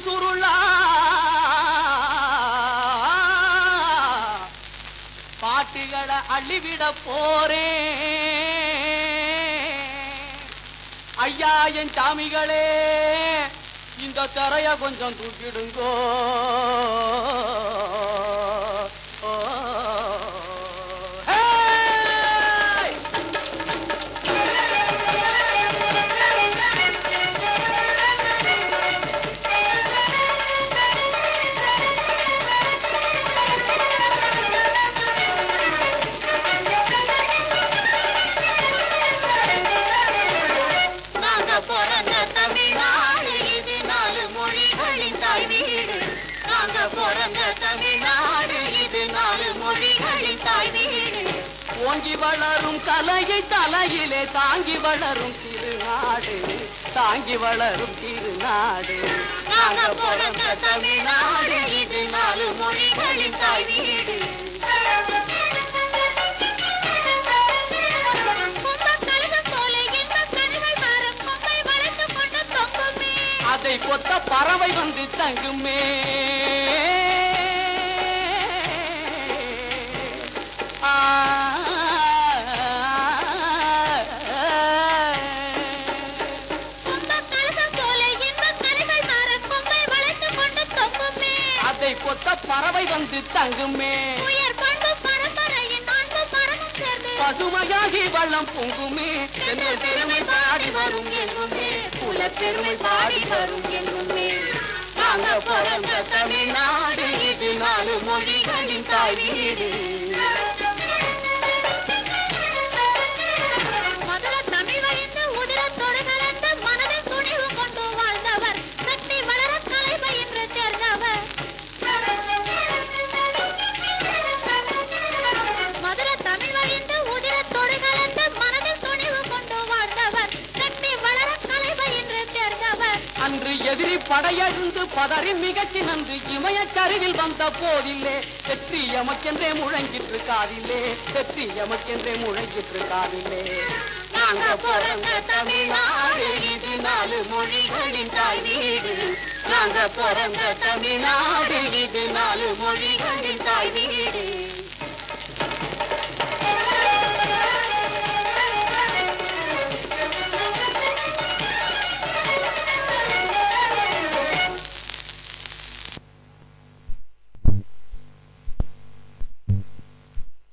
சுருளா பாட்டுகளை அள்ளிவிட போறேன் ஐயா என் சாமிகளே இந்த திரைய கொஞ்சம் தூக்கிடுங்கோ ஹே! நாங்க பிறந்த தமிழ்நாடு இது நாலு மொழிகளின் தாய் வீடு நாங்க பிறந்த தமிழ்நாடு இது நாலு மொழிகளின் தாய் வீடு ஓங்கி வளரும் கலையை தலையிலே தாங்கி வளரும் திருநாடு தாங்கி வளரும் திருநாடு நாங்க பிறந்த தமிழ்நாடு இது நாலு மொழிகளின் தாய் வீடு கும்பக்கழுகு போல இன்பக் கனிகள் மரம் கொம்பை வளைத்துக் கொண்டு தொங்குமே. அதை கொத்த பறவை வந்து தங்குமே ஆ. கும்பக்கழுகு போல இன்பக் கனிகள் மரம் கொம்பை வளைத்துக் கொண்டு தொங்குமே. அதை கொத்த பறவை வந்து தங்குமே உயர் பண்பு பரம்பரையின் அன்பு மரமும் சேர்ந்து பசுமையாகி வள்ளம் பொங்குமே செந்தல் பெருமை பாடி வரும் எங்குமே குல பெருமை பாடி வரும் எங்குமே நாங்க பிறந்த தமிழ்நாடு இது நாலு மொழிகளின் தாய் வீடு மதுர தமிழ் வழிந்து உதிரத்தோடு கலந்து மனதில் துணிவு கொண்டு வாழ்ந்தவர் சக்தி வளர கலை பயின்று சேர்ந்தவர் மதுர தமிழ் வழிந்து உதிரத்தோடு கலந்து மனதில் துணிவு கொண்டு வாழ்ந்தவர் சக்தி வளர கலை பயின்று சேர்ந்தவர் அன்று எதிரி படையழுந்து பதறி மிகச்சி நன்று இமயச் சரிவில் வந்த போதில்லே வெற்றி எமக்கென்றே முழங்கிற்று காதில்லே வெற்றி எமக்கென்றே முழங்கிற்று காதில்லே நாங்க பிறந்த தமிழ்நாடு இது நாலு மொழிகளின் தாய் வீடு நாங்க பிறந்த தமிழ்நாடு இது நாலு மொழிகள்